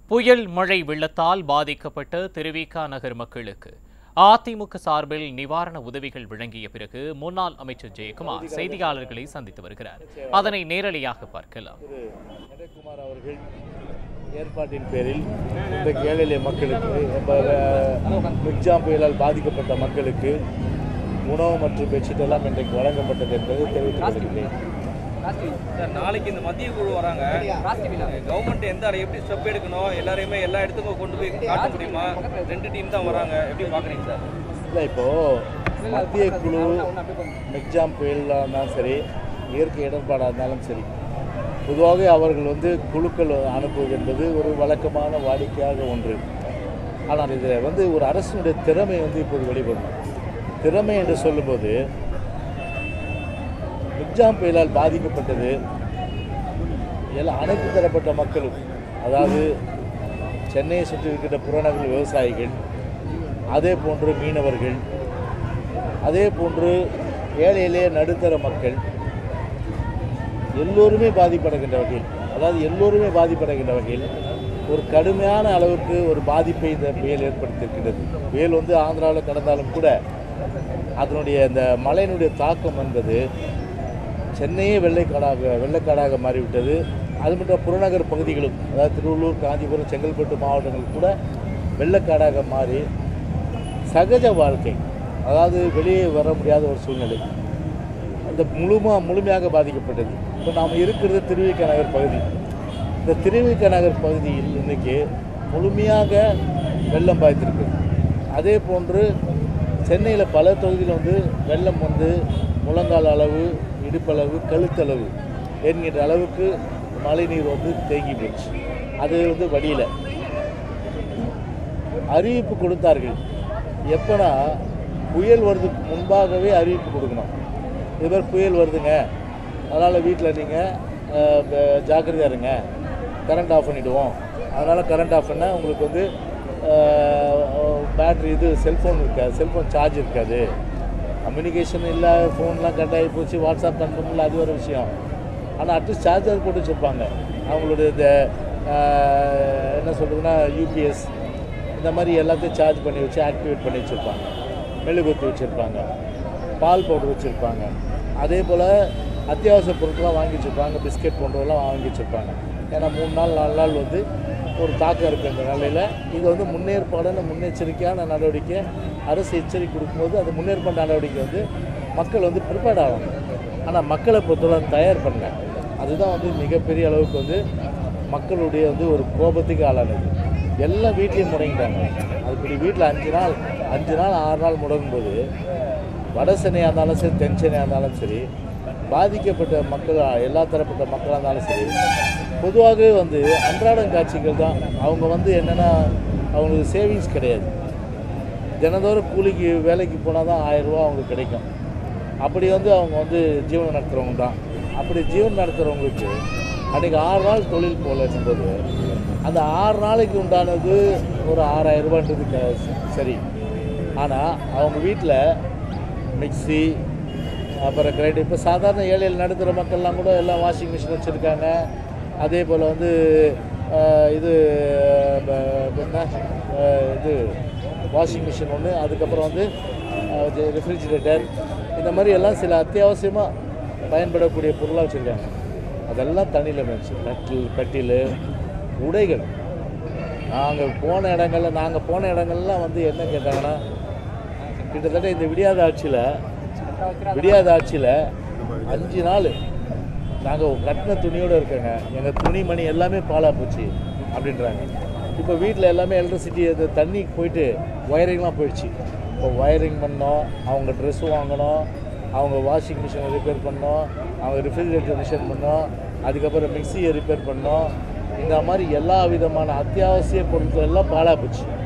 புயல் மழை வெள்ளத்தால் பாதிக்கப்பட்ட திருவிக நகர் மக்களுக்கு அதிமுக சார்பில் நிவாரண உதவிகள் வழங்கிய பிறகு முன்னாள் அமைச்சர் ஜெயக்குமார் செய்தியாளர்களை சந்தித்து வருகிறார் அதனை நேரலையாக பார்க்கலாம் திரு நடக்குமார் அவர்கள் ஏற்பாட்டின் பேரில் இந்த ஏழை மக்களுக்கு இப்ப, மிக்ஜாம் புயலால் பாதிக்கப்பட்ட மக்களுக்கு உணவு மற்றும் பெட்ஷீட் எல்லாம் இன்றைக்கு வழங்கப்பட்டது என்பதை தெரிவித்துக் கொள்கிறேன் சார் நாளைக்கு இந்த மத்திய குழு வராங்க கவர்மெண்ட் எந்த அறை எப்படி ஸ்டெப் எடுக்கணும் எல்லாரையுமே எல்லா இடத்துக்கும் கொண்டு போய் காட்ட முடியுமா ரெண்டு டீம் தான் வராங்க எப்படி பார்க்குறீங்க சார் இல்லை இப்போது மத்திய குழு மிக்ஜாம் புயலாக இருந்தாலும் சரி இயற்கை இடர்பாடாக இருந்தாலும் சரி பொதுவாக அவர்கள் வந்து குழுக்கள் அனுப்புவது என்பது ஒரு வழக்கமான வாடிக்கையாக ஒன்று ஆனால் இதில் வந்து ஒரு அரசினுடைய திறமை வந்து இப்போது வெளிப்படும் திறமை என்று சொல்லும்போது மிக்ஜாம் புயலால் பாதிக்கப்பட்டது எல்லாம் அனைத்து தரப்பட்ட மக்களும் அதாவது சென்னையை சுற்றி இருக்கின்ற புறநகர் விவசாயிகள் அதே போன்று மீனவர்கள் அதே போன்று ஏழை எளிய நடுத்தர மக்கள் எல்லோருமே பாதிப்படைகின்ற வகையில் அதாவது எல்லோருமே பாதிப்படைகின்ற வகையில் ஒரு கடுமையான அளவுக்கு ஒரு பாதிப்பை இந்த புயல் ஏற்படுத்தியிருக்கின்றது புயல் வந்து ஆந்திராவில் கடந்தாலும் கூட அதனுடைய அந்த மழையினுடைய தாக்கம் என்பது சென்னையே வெள்ளைக்காடாக வெள்ளைக்காடாக மாறிவிட்டது அது மட்டும் புறநகர் பகுதிகளும் அதாவது திருவள்ளூர் காஞ்சிபுரம் செங்கல்பட்டு மாவட்டங்கள் கூட வெள்ளைக்காடாக மாறி சகஜ வாழ்க்கை அதாவது வெளியே வர முடியாத ஒரு சூழ்நிலை அந்த முழுமா முழுமையாக பாதிக்கப்பட்டது இப்போ நாம் இருக்கிறது திருவிக நகர் பகுதி இந்த திருவிக நகர் பகுதியில் இன்னைக்கு முழுமையாக வெள்ளம் பாய்த்திருக்கு அதே போன்று சென்னையில் பல தொகுதியில் வந்து வெள்ளம் வந்து முழங்கால் அளவு இடுப்பளவு கழுத்தளவு என்கின்ற அளவுக்கு மழைநீர் வந்து தேங்கி போச்சு அது வந்து வடியில் அறிவிப்பு கொடுத்தார்கள் எப்போனா புயல் வர்றதுக்கு முன்பாகவே அறிவிப்பு கொடுக்கணும் இது மாதிரி புயல் வருதுங்க அதனால் வீட்டில் நீங்கள் ஜாக்கிரதையாக இருங்க கரண்ட் ஆஃப் பண்ணிவிடுவோம் அதனால் கரண்ட் ஆஃப் பண்ணால் உங்களுக்கு வந்து பேட்ரி இது செல்ஃபோன் இருக்காது செல்ஃபோன் சார்ஜ் இருக்காது கம்யூனிகேஷன் இல்லை ஃபோன்லாம் கட் ஆகி போச்சு வாட்ஸ்அப் பண்ண முடியல அது ஒரு விஷயம் ஆனால் அட்லீஸ்ட் சார்ஜர் போட்டு வச்சுருப்பாங்க அவங்களுடைய இந்த ஆஹ், என்ன சொல்கிறதுனா யூபிஎஸ் இந்த மாதிரி எல்லாத்தையும் சார்ஜ் பண்ணி வச்சு ஆக்டிவேட் பண்ணி வச்சுருப்பாங்க மெழுகுத்தி வச்சுருப்பாங்க பால் பவுடர் வச்சுருப்பாங்க அதே போல் அத்தியாவசிய பொருட்கள்லாம் வாங்கி வச்சுருப்பாங்க பிஸ்கெட் போன்றதெல்லாம் வாங்கி வச்சுருப்பாங்க ஏன்னா மூணு நாள் நாலு நாள் வந்து ஒரு தாக்கம் இருக்குன்ற நிலையில் இது வந்து முன்னேற்பாடான முன்னெச்சரிக்கையான நடவடிக்கை அரசு எச்சரிக்கை கொடுக்கும்போது அது முன்னேற்பாடு நடவடிக்கை வந்து மக்கள் வந்து ப்ரிப்பேர்ட் ஆகணும் ஆனால் மக்களை பொறுத்தவரை தயார் பண்ணல அதுதான் வந்து மிகப்பெரிய அளவுக்கு வந்து மக்களுடைய வந்து ஒரு கோபத்துக்கு ஆளானது எல்லா வீட்லேயும் முடங்கிட்டாங்க அது இப்படி வீட்டில் அஞ்சு நாள் அஞ்சு நாள் ஆறு நாள் முடங்கும்போது வட சென்னையாக இருந்தாலும் சரி தென் சென்னையாக இருந்தாலும் சரி பாதிக்கப்பட்ட மக்கள் எல்லா தரப்பட்ட மக்களாக இருந்தாலும் சரி பொதுவாகவே வந்து அன்றாடம் காட்சிகள் தான் அவங்க வந்து என்னென்னா அவங்களுக்கு சேவிங்ஸ் கிடையாது தினந்தோறும் கூலிக்கு வேலைக்கு போனால் தான் ஆயிரரூவா அவங்களுக்கு கிடைக்கும் அப்படி வந்து அவங்க வந்து ஜீவனம் நடத்துகிறவங்க தான் அப்படி ஜீவனம் நடத்துகிறவங்களுக்கு அன்றைக்கி ஆறு நாள் தொழில் போலன்னும்போது அந்த ஆறு நாளைக்கு உண்டானது ஒரு ஆறாயிரம் ரூபான்றது க- சரி ஆனால் அவங்க வீட்டில் மிக்ஸி அப்புறம் கிரைண்டர் இப்போ சாதாரண ஏழையில் நடுத்தர மக்கள்லாம் கூட எல்லாம் வாஷிங் மிஷின் வச்சுருக்காங்க அதே போல் வந்து ஆஹ், இது ப- என்ன ஆஹ், இது வாஷிங் மிஷின் ஒன்று அதுக்கப்புறம் வந்து ரெஃப்ரிஜிரேட்டர் இந்த மாதிரி எல்லாம் சில அத்தியாவசியமாக பயன்படக்கூடிய பொருளாக வச்சுருக்காங்க அதெல்லாம் தண்ணியில் மேய்ச்சி கட்டில் கட்டில் உடைகள் நாங்கள் போன இடங்கள்ல நாங்கள் போன இடங்கள்லாம் வந்து என்ன கேட்டாங்கன்னா கிட்டத்தட்ட இந்த விடியாத ஆட்சியில் விடியாத ஆட்சியில் அஞ்சு நாள் நாங்கள் கட்டின துணியோடு இருக்கோங்க எங்கள் துணிமணி எல்லாமே பாலாக போச்சு அப்படின்றாங்க இப்போ வீட்டில் எல்லாமே எலக்ட்ரிசிட்டி இது தண்ணி போயிட்டு ஒயரிங்லாம் போயிடுச்சு இப்போ ஒயரிங் பண்ணோம் அவங்க ட்ரெஸ் வாங்கணும் அவங்க வாஷிங் மிஷினை ரிப்பேர் பண்ணோம் அவங்க ரெஃப்ரிஜரேட்டர் மிஷின் பண்ணோம் அதுக்கப்புறம் மிக்சியை ரிப்பேர் பண்ணோம் இந்த மாதிரி எல்லா விதமான அத்தியாவசிய பொருட்கள் எல்லாம் பாழாக போச்சு